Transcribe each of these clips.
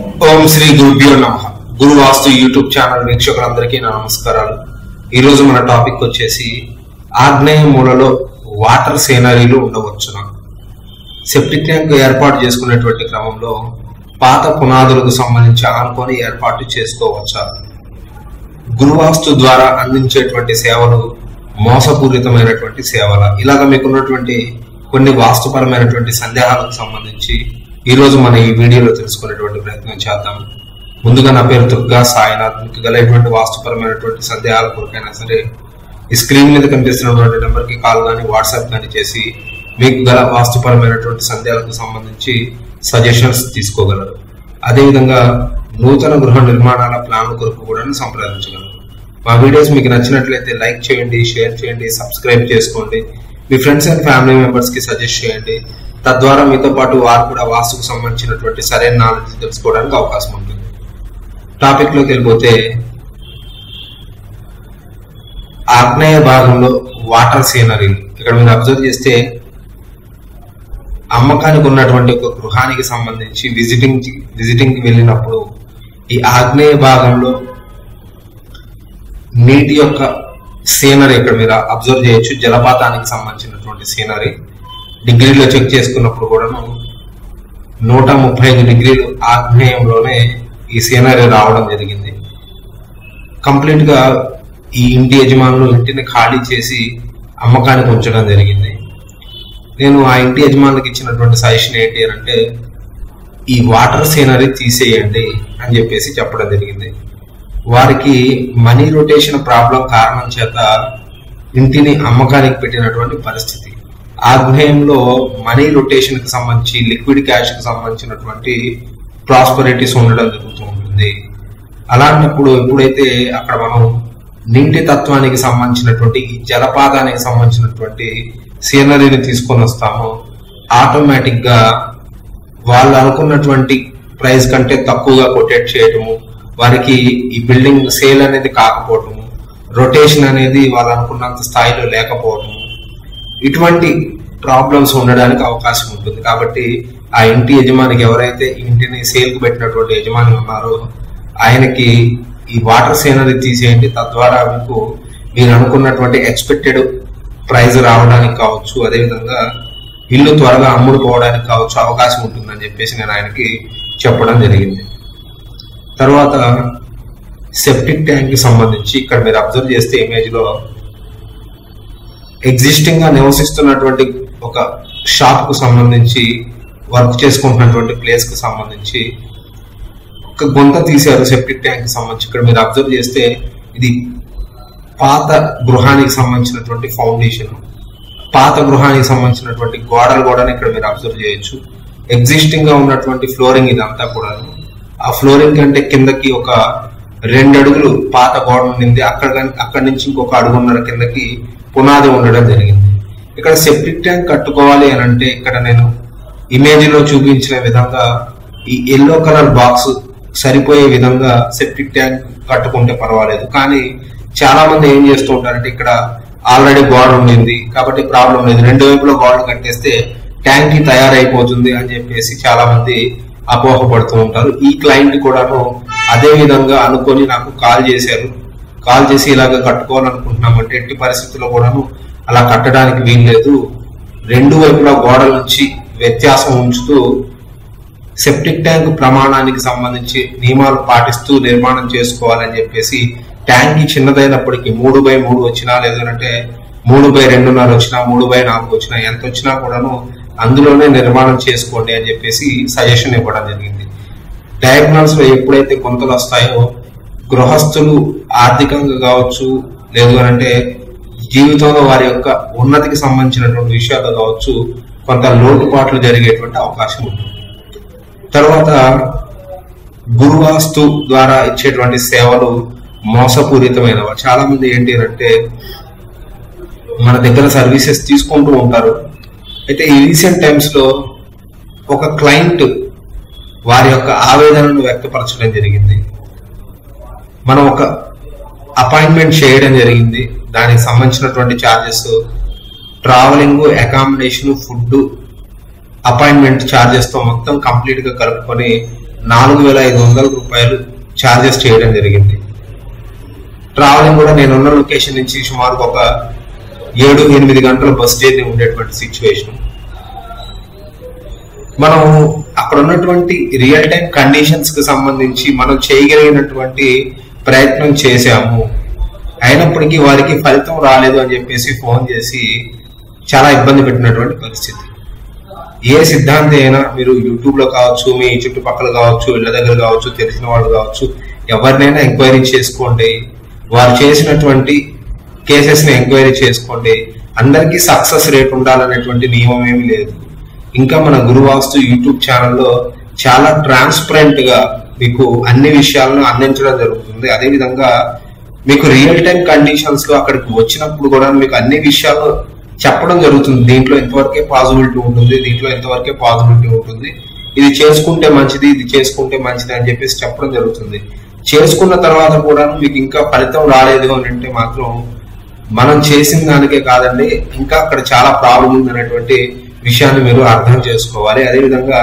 ఓం శ్రీ గురుభ్యో నమ గురు వాస్తు YouTube channel వీక్షకులందరికీ నా నమస్కారాలు ఈ రోజు మన టాపిక్ వచ్చేసి ఆగ్నేయ మూలలో వాటర్ సీనరీలు ఉండవచ్చున సెప్టిక్ ట్యాంక్ ఏర్పాటు చేసుకునేటువంటి క్రమంలో పాత పునాదులకు సంబంధించి ఆనుకొని ఏర్పాటు చేసుకోవచ్చా గురువాస్తు ద్వారా అందించేటువంటి సేవలు మోసపూరితమైనటువంటి సేవల ఇలాగ మీకున్నటువంటి కొన్ని వాస్తుపరమైనటువంటి సందేహాలకు సంబంధించి ఈ రోజు మన ఈ వీడియోలో తెలుసుకునేటువంటి ప్రయత్నం చేద్దాం ముందుగా నా పేరు దుర్గా సాయినాథ్ మీకు గలైనటువంటి వాస్తుపరమైనటువంటి సందేహాల కొరకైనా సరే ఈ స్క్రీన్ మీద కనిపిస్తున్నటువంటి నెంబర్ కి కాల్ కానీ వాట్సాప్ కానీ చేసి మీకు గల వాస్తుపరమైనటువంటి సందేహాలకు సంబంధించి సజెషన్స్ తీసుకోగలరు అదేవిధంగా నూతన గృహ నిర్మాణాల ప్లాన్ కొరకు కూడా సంప్రదించగలరు మా వీడియోస్ మీకు నచ్చినట్లయితే లైక్ చేయండి షేర్ చేయండి సబ్స్క్రైబ్ చేసుకోండి మీ ఫ్రెండ్స్ అండ్ ఫ్యామిలీ మెంబర్స్ కి సజెస్ట్ చేయండి తద్వారా మీతో పాటు వారు కూడా వాస్తుకు సంబంధించినటువంటి సరైన నాలెడ్జ్ తెలుసుకోవడానికి అవకాశం ఉంటుంది టాపిక్ లోకి వెళ్ళిపోతే ఆగ్నేయ భాగంలో వాటర్ సీనరీ ఇక్కడ మీరు అబ్జర్వ్ చేస్తే అమ్మకానికి ఉన్నటువంటి ఒక గృహానికి సంబంధించి విజిటింగ్ విజిటింగ్ కి వెళ్ళినప్పుడు ఈ ఆగ్నేయ భాగంలో నీటి యొక్క సీనరీ ఇక్కడ మీరు అబ్జర్వ్ చేయొచ్చు జలపాతానికి సంబంధించినటువంటి సీనరీ డిగ్రీలో చెక్ చేసుకున్నప్పుడు కూడాను నూట ముప్పై ఐదు డిగ్రీలు ఆగ్నేయంలోనే ఈ సీనరీ రావడం జరిగింది కంప్లీట్ గా ఈ ఇంటి యజమానులు ఇంటిని ఖాళీ చేసి అమ్మకానికి ఉంచడం జరిగింది నేను ఆ ఇంటి యజమానులకు ఇచ్చినటువంటి సజెషన్ ఏంటి అని అంటే ఈ వాటర్ సీనరీ తీసేయండి అని చెప్పేసి చెప్పడం జరిగింది వారికి మనీ రొటేషన్ ప్రాబ్లం కారణం చేత ఇంటిని అమ్మకానికి పెట్టినటువంటి పరిస్థితి ఆగ్నేయంలో మనీ రొటేషన్ కి సంబంధించి లిక్విడ్ క్యాష్ కి సంబంధించినటువంటి ప్రాస్పరిటీస్ ఉండడం జరుగుతూ ఉంటుంది అలాంటప్పుడు ఎప్పుడైతే అక్కడ మనం నీటి తత్వానికి సంబంధించినటువంటి ఈ జలపాతానికి సంబంధించినటువంటి సీనరీని తీసుకొని వస్తామో ఆటోమేటిక్ గా వాళ్ళు అనుకున్నటువంటి ప్రైస్ కంటే తక్కువగా కొటేట్ చేయటము వారికి ఈ బిల్డింగ్ సేల్ అనేది కాకపోవటము రొటేషన్ అనేది వాళ్ళు అనుకున్నంత స్థాయిలో లేకపోవటము ఇటువంటి ప్రాబ్లమ్స్ ఉండడానికి అవకాశం ఉంటుంది కాబట్టి ఆ ఇంటి యజమానికి ఎవరైతే ఈ ఇంటిని సేల్ కు పెట్టినటువంటి యజమాని ఉన్నారో ఆయనకి ఈ వాటర్ సీనరీ తీసేయండి తద్వారా మీకు మీరు అనుకున్నటువంటి ఎక్స్పెక్టెడ్ ప్రైజ్ రావడానికి కావచ్చు అదేవిధంగా ఇల్లు త్వరగా అమ్ముడు పోవడానికి కావచ్చు అవకాశం ఉంటుందని చెప్పేసి నేను ఆయనకి చెప్పడం జరిగింది తర్వాత సెప్టిక్ ట్యాంక్ కి సంబంధించి ఇక్కడ మీరు అబ్జర్వ్ చేస్తే ఇమేజ్ లో ఎగ్జిస్టింగ్ గా నివసిస్తున్నటువంటి ఒక షాప్ కు సంబంధించి వర్క్ చేసుకుంటున్నటువంటి ప్లేస్ కు సంబంధించి ఒక గుంత తీశారు సెప్టిక్ ట్యాంక్ కి సంబంధించి ఇక్కడ మీరు అబ్జర్వ్ చేస్తే ఇది పాత గృహానికి సంబంధించినటువంటి ఫౌండేషన్ పాత గృహానికి సంబంధించినటువంటి గోడలు కూడా ఇక్కడ మీరు అబ్జర్వ్ చేయొచ్చు ఎగ్జిస్టింగ్ గా ఉన్నటువంటి ఫ్లోరింగ్ ఇదంతా కూడా ఆ ఫ్లోరింగ్ కంటే కిందకి ఒక రెండు అడుగులు పాత గోడ ఉండింది అక్కడ గన్- అక్కడి నుంచి ఇంకొక అడుగున్నర కిందకి పునాది ఉండడం జరిగింది ఇక్కడ సెప్టిక్ ట్యాంక్ కట్టుకోవాలి అని అంటే ఇక్కడ నేను ఇమేజ్ లో చూపించిన విధంగా ఈ ఎల్లో కలర్ బాక్స్ సరిపోయే విధంగా సెప్టిక్ ట్యాంక్ కట్టుకుంటే పర్వాలేదు కానీ చాలా మంది ఏం చేస్తూ ఉంటారంటే ఇక్కడ ఆల్రెడీ గోడ ఉండింది కాబట్టి ప్రాబ్లం లేదు రెండు వైపులో గోడలు కట్టేస్తే ట్యాంక్ కి తయారైపోతుంది అని చెప్పేసి చాలా మంది అపోహపడుతూ ఉంటారు ఈ క్లయింట్ కూడాను అదే విధంగా అనుకొని నాకు కాల్ చేశారు కాల్ చేసి ఇలాగ కట్టుకోవాలనుకుంటున్నామంటే ఎట్టి పరిస్థితుల్లో కూడాను అలా కట్టడానికి వీల్లేదు రెండు వైపులా గోడల నుంచి వ్యత్యాసం ఉంచుతూ సెప్టిక్ ట్యాంక్ ప్రమాణానికి సంబంధించి నియమాలు పాటిస్తూ నిర్మాణం చేసుకోవాలని చెప్పేసి ట్యాంక్ కి చిన్నదైనప్పటికీ మూడు బై మూడు వచ్చినా లేదంటే మూడు బై రెండున్నర వచ్చినా మూడు బై నాలుగు వచ్చినా ఎంత వచ్చినా కూడాను అందులోనే నిర్మాణం చేసుకోండి అని చెప్పేసి సజెషన్ ఇవ్వడం జరిగింది డయాగ్నల్స్ లో ఎప్పుడైతే గుంతలు వస్తాయో గృహస్థులు ఆర్థికంగా కావచ్చు లేదు అని అంటే జీవితంలో వారి యొక్క ఉన్నతికి సంబంధించినటువంటి విషయాలు కావచ్చు కొంత లోటుపాట్లు జరిగేటువంటి అవకాశం ఉంటుంది తర్వాత గురువాస్తు ద్వారా ఇచ్చేటువంటి సేవలు మోసపూరితమైనవి చాలా మంది ఏంటి అంటే మన దగ్గర సర్వీసెస్ తీసుకుంటూ ఉంటారు అయితే ఈ రీసెంట్ టైమ్స్ లో ఒక క్లయింట్ వారి యొక్క ఆవేదనను వ్యక్తపరచడం జరిగింది మనం ఒక అపాయింట్మెంట్ చేయడం జరిగింది దానికి సంబంధించినటువంటి charges travelling accommodation food appointment charges తో మొత్తం కంప్లీట్ గా కలుపుకొని నాలుగు వేల ఐదు వందల రూపాయలు ఛార్జెస్ చేయడం జరిగింది ట్రావెలింగ్ కూడా నేను ఉన్న లొకేషన్ నుంచి సుమారు ఒక ఏడు ఎనిమిది గంటల బస్ జర్నీ ఉండేటువంటి సిచ్యువేషన్ మనం అక్కడ ఉన్నటువంటి రియల్ టైం కండిషన్స్ కి సంబంధించి మనం చేయగలిగినటువంటి ప్రయత్నం చేశాము అయినప్పటికీ వారికి ఫలితం రాలేదు అని చెప్పేసి ఫోన్ చేసి చాలా ఇబ్బంది పెట్టినటువంటి పరిస్థితి ఏ సిద్ధాంతి అయినా మీరు యూట్యూబ్ లో కావచ్చు మీ చుట్టుపక్కల కావచ్చు ఇళ్ళ దగ్గర కావచ్చు తెలిసిన వాళ్ళు కావచ్చు ఎవరినైనా ఎంక్వైరీ చేసుకోండి వారు చేసినటువంటి కేసెస్ ని ఎంక్వైరీ చేసుకోండి అందరికీ సక్సెస్ రేట్ ఉండాలనేటువంటి నియమం ఏమీ లేదు ఇంకా మన గురువాస్తు యూట్యూబ్ ఛానల్లో చాలా ట్రాన్స్పరెంట్ గా మీకు అన్ని విషయాలను అందించడం జరుగుతుంది అదే విధంగా మీకు రియల్ టైం కండిషన్స్ లో అక్కడికి వచ్చినప్పుడు కూడా మీకు అన్ని విషయాలు చెప్పడం జరుగుతుంది దీంట్లో ఎంతవరకే పాసిబిలిటీ ఉంటుంది దీంట్లో ఎంతవరకే పాసిబిలిటీ ఉంటుంది ఇది చేసుకుంటే మంచిది ఇది చేసుకుంటే మంచిది అని చెప్పేసి చెప్పడం జరుగుతుంది చేసుకున్న తర్వాత కూడా మీకు ఇంకా ఫలితం రాలేదు అని అంటే మాత్రం మనం చేసిన దానికే కాదండి ఇంకా అక్కడ చాలా ప్రాబ్లం ఉంది అనేటువంటి విషయాన్ని మీరు అర్థం చేసుకోవాలి అదేవిధంగా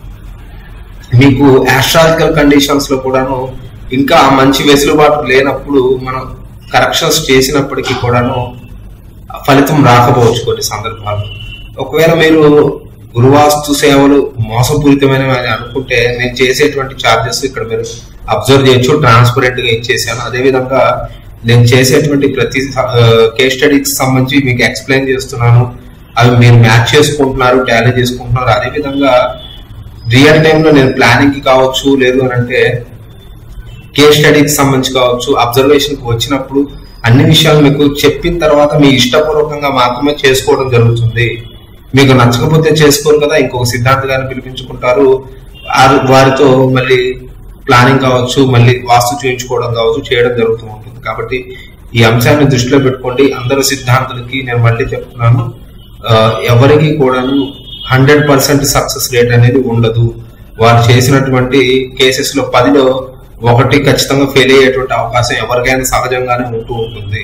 మీకు ఆస్ట్రాలజికల్ కండిషన్స్ లో కూడాను ఇంకా మంచి వెసులుబాటు లేనప్పుడు మనం కరెక్షన్స్ చేసినప్పటికీ కూడాను ఫలితం రాకపోవచ్చు కొన్ని సందర్భాల్లో ఒకవేళ మీరు గురువాస్తు సేవలు మోసపూరితమైనవి అని అనుకుంటే నేను చేసేటువంటి ఛార్జెస్ ఇక్కడ మీరు అబ్జర్వ్ చేయొచ్చు ట్రాన్స్పరెంట్ గా ఇచ్చేసాను అదేవిధంగా నేను చేసేటువంటి ప్రతి కేస్ స్టడీకి సంబంధించి మీకు ఎక్స్ప్లెయిన్ చేస్తున్నాను అవి మీరు మ్యాచ్ చేసుకుంటున్నారు టాలీ చేసుకుంటున్నారు అదేవిధంగా రియల్ టైంలో నేను ప్లానింగ్ కి కావచ్చు లేదు అని అంటే కేస్ స్టడీకి సంబంధించి కావచ్చు అబ్జర్వేషన్ కి వచ్చినప్పుడు అన్ని విషయాలు మీకు చెప్పిన తర్వాత మీ ఇష్టపూర్వకంగా మాత్రమే చేసుకోవడం జరుగుతుంది మీకు నచ్చకపోతే చేసుకోరు కదా ఇంకొక సిద్ధాంత గారిని పిలిపించుకుంటారు వారు- వారితో మళ్ళీ ప్లానింగ్ కావచ్చు మళ్ళీ వాస్తు చూయించుకోవడం కావచ్చు చేయడం జరుగుతూ ఉంటుంది కాబట్టి ఈ అంశాన్ని దృష్టిలో పెట్టుకోండి అందరు సిద్ధాంతులకి నేను మళ్ళీ చెప్తున్నాను ఆ, ఎవరికి కూడాను హండ్రెడ్ పర్సెంట్ సక్సెస్ రేట్ అనేది ఉండదు వారు చేసినటువంటి కేసెస్ లో పదిలో ఒకటి ఖచ్చితంగా ఫెయిల్ అయ్యేటువంటి అవకాశం ఎవరికైనా సహజంగానే ఉంటూ ఉంటుంది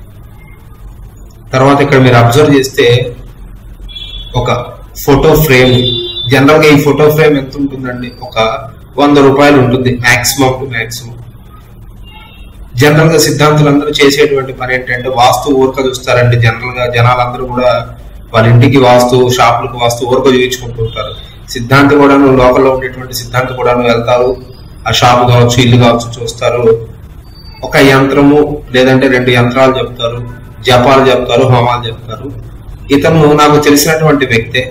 తర్వాత ఇక్కడ మీరు అబ్జర్వ్ చేస్తే ఒక ఫోటో ఫ్రేమ్ జనరల్ గా ఈ ఫోటో ఫ్రేమ్ ఎంత ఉంటుందండి ఒక వంద రూపాయలు ఉంటుంది మాక్సిమం టు మాక్సిమం జనరల్ గా సిద్ధాంతులందరూ చేసేటువంటి పని ఏంటంటే వాస్తు ఊరక చూస్తారండి జనరల్ గా జనాలందరూ కూడా వాళ్ళ ఇంటికి వాస్తు షాపులకు వాస్తు ఊరక చూపించుకుంటూ ఉంటారు సిద్ధాంతి కూడాను లోకల్లో ఉండేటువంటి సిద్ధాంతి కూడాను వెళ్తారు ఆ షాపు కావచ్చు ఇల్లు కావచ్చు చూస్తారు ఒక యంత్రము లేదంటే రెండు యంత్రాలు చెప్తారు జపాలు చెప్తారు హోమాలు చెప్తారు ఇతను నాకు తెలిసినటువంటి వ్యక్తే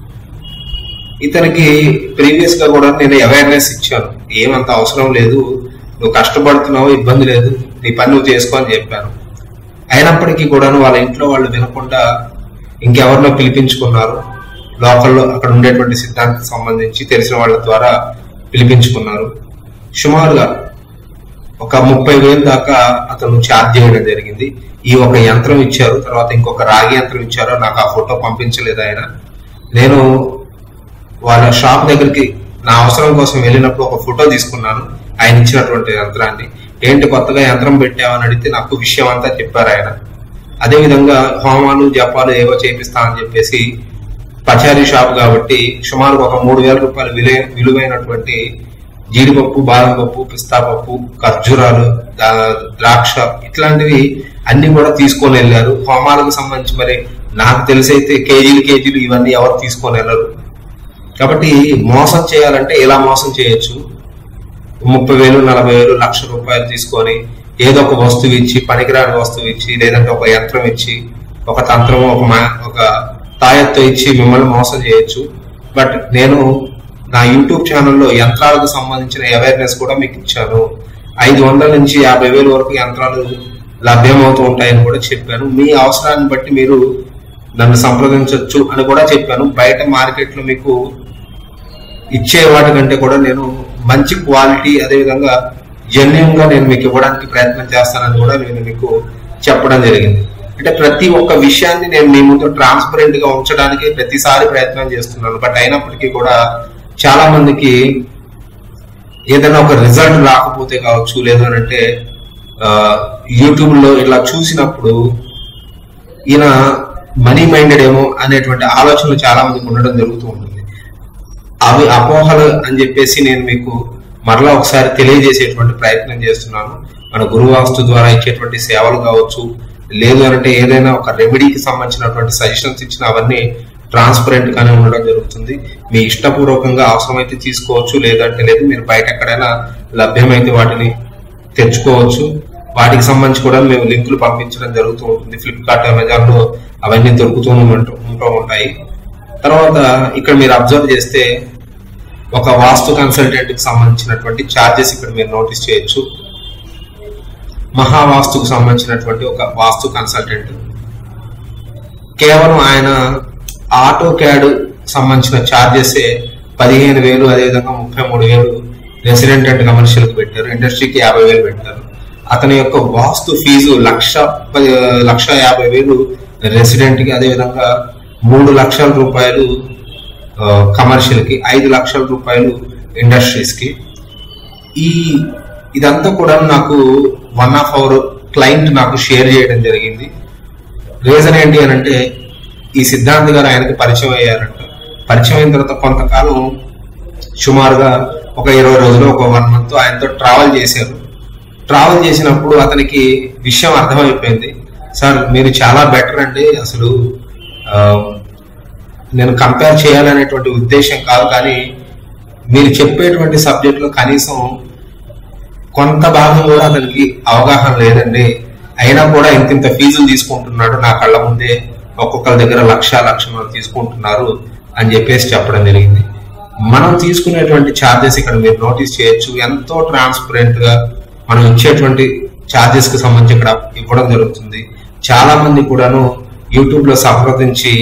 ఇతనికి ప్రీవియస్ గా కూడా నేను అవేర్నెస్ ఇచ్చాను ఏమంత అవసరం లేదు నువ్వు కష్టపడుతున్నావు ఇబ్బంది లేదు నీ పని నువ్వు చేసుకో అని చెప్పాను అయినప్పటికీ కూడాను వాళ్ళ ఇంట్లో వాళ్ళు వినకుండా ఇంకెవరినో పిలిపించుకున్నారు లోకల్లో అక్కడ ఉండేటువంటి సిద్ధాంతకు సంబంధించి తెలిసిన వాళ్ళ ద్వారా పిలిపించుకున్నారు సుమారుగా ఒక ముప్పై వేలు దాకా అతను ఛార్జ్ చేయడం జరిగింది ఈ ఒక యంత్రం ఇచ్చారు తర్వాత ఇంకొక రాగి యంత్రం ఇచ్చారు నాకు ఆ ఫోటో పంపించలేదు ఆయన నేను వాళ్ళ షాప్ దగ్గరికి నా అవసరం కోసం వెళ్ళినప్పుడు ఒక ఫోటో తీసుకున్నాను ఆయన ఇచ్చినటువంటి యంత్రాన్ని ఏంటి కొత్తగా యంత్రం పెట్టామని అడిగితే నాకు విషయం అంతా చెప్పారు ఆయన అదే విధంగా హోమాలు జపాలు ఏవో చేపిస్తా అని చెప్పేసి పచారీ షాప్ కాబట్టి సుమారు ఒక మూడు వేల రూపాయలు విలువ విలువైనటువంటి జీడిపప్పు బాదం పప్పు పిస్తా పప్పు ఖర్జూరాలు దా- ద్రాక్ష ఇట్లాంటివి అన్ని కూడా తీసుకొని వెళ్ళారు హోమాలకు సంబంధించి మరి నాకు తెలిసైతే కేజీలు కేజీలు ఇవన్నీ ఎవరు తీసుకొని వెళ్ళరు కాబట్టి మోసం చేయాలంటే ఇలా మోసం చేయొచ్చు ముప్పై వేలు నలభై వేలు లక్ష రూపాయలు తీసుకొని ఏదో ఒక వస్తువు ఇచ్చి పనికిరాని వస్తువు ఇచ్చి లేదంటే ఒక యంత్రం ఇచ్చి ఒక తంత్రము ఒక మా ఒక తాయెత్తు ఇచ్చి మిమ్మల్ని మోసం చేయొచ్చు బట్ నేను నా యూట్యూబ్ ఛానల్లో యంత్రాలకు సంబంధించిన అవేర్నెస్ కూడా మీకు ఇచ్చాను ఐదు వందల నుంచి యాభై వేల వరకు యంత్రాలు లభ్యమవుతూ ఉంటాయని కూడా చెప్పాను మీ అవసరాన్ని బట్టి మీరు నన్ను సంప్రదించవచ్చు అని కూడా చెప్పాను బయట మార్కెట్ లో మీకు ఇచ్చే వాటి కంటే కూడా నేను మంచి క్వాలిటీ అదేవిధంగా జెన్యున్ గా నేను మీకు ఇవ్వడానికి ప్రయత్నం చేస్తానని కూడా నేను మీకు చెప్పడం జరిగింది అంటే ప్రతి ఒక్క విషయాన్ని నేను మీ ముందు ట్రాన్స్పరెంట్ గా ఉంచడానికి ప్రతిసారి ప్రయత్నం చేస్తున్నాను బట్ అయినప్పటికీ కూడా చాలా మందికి ఏదైనా ఒక రిజల్ట్ రాకపోతే కావచ్చు లేదంటే యూట్యూబ్ లో ఇలా చూసినప్పుడు ఈయన మనీ మైండెడ్ ఏమో అనేటువంటి ఆలోచనలు చాలా మందికి ఉండడం జరుగుతూ ఉంటుంది అవి అపోహలు అని చెప్పేసి నేను మీకు మరలా ఒకసారి తెలియజేసేటువంటి ప్రయత్నం చేస్తున్నాను మన గురువాస్తు ద్వారా ఇచ్చేటువంటి సేవలు కావచ్చు లేదు అంటే ఏదైనా ఒక రెమెడీకి సంబంధించినటువంటి సజెషన్స్ ఇచ్చిన అవన్నీ ట్రాన్స్పరెంట్ గానే ఉండడం జరుగుతుంది మీ ఇష్టపూర్వకంగా అవసరమైతే తీసుకోవచ్చు లేదంటే లేదు మీరు బయట ఎక్కడైనా లభ్యమైతే వాటిని తెచ్చుకోవచ్చు వాటికి సంబంధించి కూడా మేము లింకులు పంపించడం జరుగుతూ ఉంటుంది ఫ్లిప్కార్ట్ అమెజాన్ లో అవన్నీ దొరుకుతూ ఉంటూ ఉంటూ ఉంటాయి తర్వాత ఇక్కడ మీరు అబ్జర్వ్ చేస్తే ఒక వాస్తు కన్సల్టెంట్ కి సంబంధించినటువంటి ఛార్జెస్ ఇక్కడ మీరు నోటీస్ చేయొచ్చు మహావాస్తుకు సంబంధించినటువంటి ఒక వాస్తు కన్సల్టెంట్ కేవలం ఆయన ఆటో క్యాడ్ సంబంధించిన ఛార్జెస్ పదిహేను వేలు అదేవిధంగా ముప్పై మూడు వేలు రెసిడెంట్ అండ్ కమర్షియల్ కి పెట్టారు ఇండస్ట్రీకి యాభై వేలు పెట్టారు అతని యొక్క వాస్తు ఫీజు లక్ష పది- లక్ష యాభై వేలు రెసిడెంట్ కి అదేవిధంగా మూడు లక్షల రూపాయలు కమర్షియల్ కి ఐదు లక్షల రూపాయలు ఇండస్ట్రీస్ కి ఈ ఇదంతా కూడా నాకు వన్ ఆఫ్ అవర్ క్లయింట్ నాకు షేర్ చేయడం జరిగింది రీజన్ ఏంటి అని అంటే ఈ సిద్ధాంత్ గారు ఆయనకి పరిచయం అయ్యారంట పరిచయం అయిన తర్వాత కొంతకాలం సుమారుగా ఒక ఇరవై రోజులు ఒక వన్ మంత్ ఆయనతో ట్రావెల్ చేశారు ట్రావెల్ చేసినప్పుడు అతనికి విషయం అర్థమైపోయింది సార్ మీరు చాలా బెటర్ అండి అసలు ఆ, నేను కంపేర్ చేయాలనేటువంటి ఉద్దేశం కాదు కానీ మీరు చెప్పేటువంటి సబ్జెక్ట్ లో కనీసం కొంత భాగం కూడా అతనికి అవగాహన లేదండి అయినా కూడా ఇంత ఇంత ఫీజులు తీసుకుంటున్నాడు నా కళ్ళ ముందే ఒక్కొక్కరి దగ్గర లక్ష లక్ష తీసుకుంటున్నారు అని చెప్పేసి చెప్పడం జరిగింది మనం తీసుకునేటువంటి ఛార్జెస్ ఇక్కడ మీరు నోటీస్ చేయొచ్చు ఎంతో ట్రాన్స్పరెంట్ గా మనం ఇచ్చేటువంటి ఛార్జెస్ కి సంబంధించి ఇక్కడ ఇవ్వడం జరుగుతుంది చాలా మంది కూడాను యూట్యూబ్ లో సంప్రదించి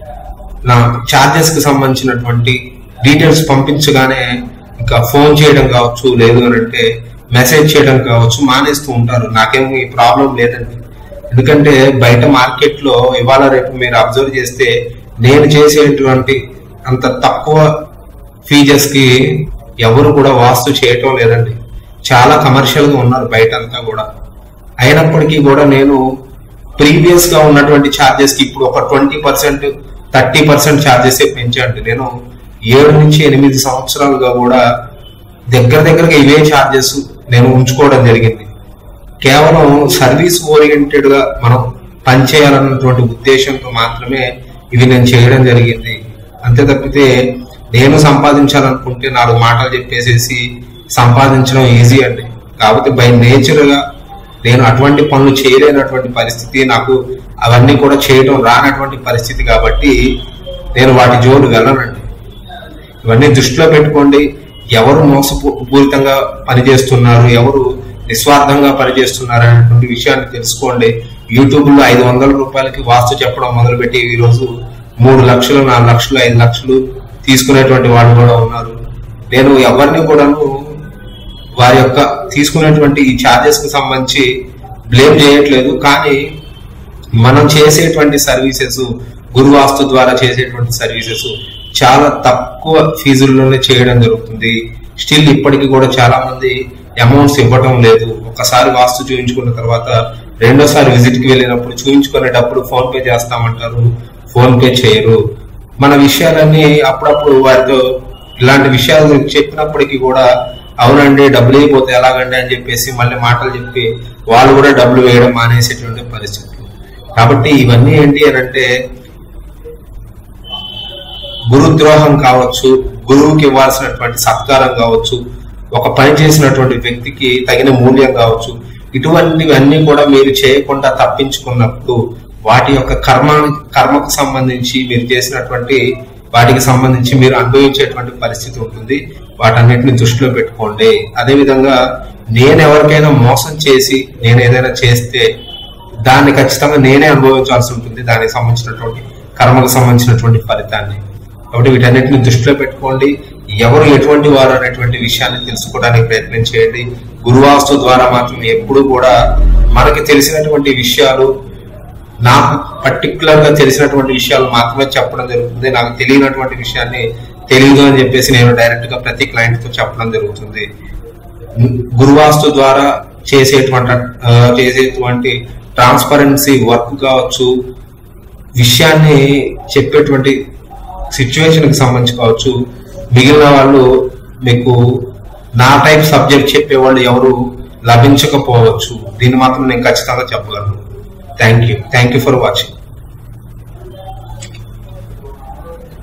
నా ఛార్జెస్ కి సంబంధించినటువంటి డీటెయిల్స్ పంపించగానే ఇంకా ఫోన్ చేయడం కావచ్చు లేదు అని అంటే మెసేజ్ చేయడం కావచ్చు మానేస్తూ ఉంటారు నాకేం ఈ ప్రాబ్లం లేదండి ఎందుకంటే బయట మార్కెట్ లో ఇవాళ రేపు మీరు అబ్జర్వ్ చేస్తే నేను చేసేటువంటి అంత తక్కువ ఫీజెస్ కి ఎవరు కూడా వాస్తు చేయటం లేదండి చాలా కమర్షియల్ గా ఉన్నారు బయట అంతా కూడా అయినప్పటికీ కూడా నేను ప్రీవియస్ గా ఉన్నటువంటి ఛార్జెస్ కి ఇప్పుడు ఒక twenty percent thirty percent charges పెంచండి నేను ఏడు నుంచి ఎనిమిది సంవత్సరాలుగా కూడా దగ్గర దగ్గరగా ఇవే ఛార్జెస్ నేను ఉంచుకోవడం జరిగింది కేవలం సర్వీస్ ఓరియంటెడ్ గా మనం పనిచేయాలన్నటువంటి ఉద్దేశంతో మాత్రమే ఇవి నేను చేయడం జరిగింది అంతే తప్పితే నేను సంపాదించాలనుకుంటే నాలుగు మాటలు చెప్పేసేసి సంపాదించడం ఈజీ అండి కాకపోతే బై నేచర్ గా నేను అటువంటి పనులు చేయలేనటువంటి పరిస్థితి నాకు అవన్నీ కూడా చేయడం రానటువంటి పరిస్థితి కాబట్టి నేను వాటి జోలు వెళ్ళనండి ఇవన్నీ దృష్టిలో పెట్టుకోండి ఎవరు మోసపూరితంగా పనిచేస్తున్నారు ఎవరు నిస్వార్థంగా పనిచేస్తున్నారు అనేటువంటి విషయాన్ని తెలుసుకోండి యూట్యూబ్ లో ఐదు వందల రూపాయలకి వాస్తు చెప్పడం మొదలుపెట్టి ఈ రోజు మూడు లక్షలు నాలుగు లక్షలు ఐదు లక్షలు తీసుకునేటువంటి వాళ్ళు కూడా ఉన్నారు నేను ఎవరిని కూడాను వారి యొక్క తీసుకునేటువంటి ఈ ఛార్జెస్ కి సంబంధించి బ్లేమ్ చేయట్లేదు కానీ మనం చేసేటువంటి సర్వీసెస్ గురువాస్తు ద్వారా చేసేటువంటి సర్వీసెస్ చాలా తక్కువ ఫీజుల్లోనే చేయడం జరుగుతుంది స్టిల్ ఇప్పటికీ కూడా చాలా మంది అమౌంట్స్ ఇవ్వటం లేదు ఒకసారి వాస్తు చూపించుకున్న తర్వాత రెండోసారి విజిట్ కి వెళ్ళినప్పుడు చూపించుకునేటప్పుడు ఫోన్ పే చేస్తామంటారు ఫోన్ పే చేయరు మన విషయాలన్నీ అప్పుడప్పుడు వారితో ఇలాంటి విషయాలు చెప్పినప్పటికీ కూడా అవునండి డబ్బులు అయిపోతే ఎలాగండి అని చెప్పేసి మళ్ళీ మాటలు చెప్పి వాళ్ళు కూడా డబ్బులు వేయడం మానేసేటువంటి పరిస్థితులు కాబట్టి ఇవన్నీ ఏంటి అని అంటే గురుద్రోహం కావచ్చు గురువుకి ఇవ్వాల్సినటువంటి సత్కారం కావచ్చు ఒక పని చేసినటువంటి వ్యక్తికి తగిన మూల్యం కావచ్చు ఇటువంటివన్నీ కూడా మీరు చేయకుండా తప్పించుకున్నప్పుడు వాటి యొక్క కర్మ కర్మకు సంబంధించి మీరు చేసినటువంటి వాటికి సంబంధించి మీరు అనుభవించేటువంటి పరిస్థితి ఉంటుంది వాటన్నిటిని దృష్టిలో పెట్టుకోండి అదే విధంగా నేను ఎవరికైనా మోసం చేసి నేను ఏదైనా చేస్తే దాన్ని ఖచ్చితంగా నేనే అనుభవించాల్సి ఉంటుంది దానికి సంబంధించినటువంటి కర్మకు సంబంధించినటువంటి ఫలితాన్ని కాబట్టి వీటన్నిటిని దృష్టిలో పెట్టుకోండి ఎవరు ఎటువంటి వారు అనేటువంటి విషయాన్ని తెలుసుకోవడానికి ప్రయత్నం చేయండి గురువాస్తు ద్వారా మాత్రం ఎప్పుడు కూడా మనకి తెలిసినటువంటి విషయాలు నాకు పర్టికులర్ గా తెలిసినటువంటి విషయాలు మాత్రమే చెప్పడం జరుగుతుంది నాకు తెలియనటువంటి విషయాన్ని తెలియదు అని చెప్పేసి నేను డైరెక్ట్ గా ప్రతి క్లయింట్ తో చెప్పడం జరుగుతుంది గురువాస్తు ద్వారా చేసేటువంటి ఆ, చేసేటువంటి ట్రాన్స్పరెన్సీ వర్క్ కావచ్చు విషయాన్ని చెప్పేటువంటి సిచ్యువేషన్ కి సంబంధించి కావచ్చు మిగిలిన వాళ్ళు మీకు నా టైప్ సబ్జెక్ట్ చెప్పేవాళ్ళు ఎవరు లభించకపోవచ్చు దీన్ని మాత్రం నేను ఖచ్చితంగా చెప్పగలను thank you thank you for watching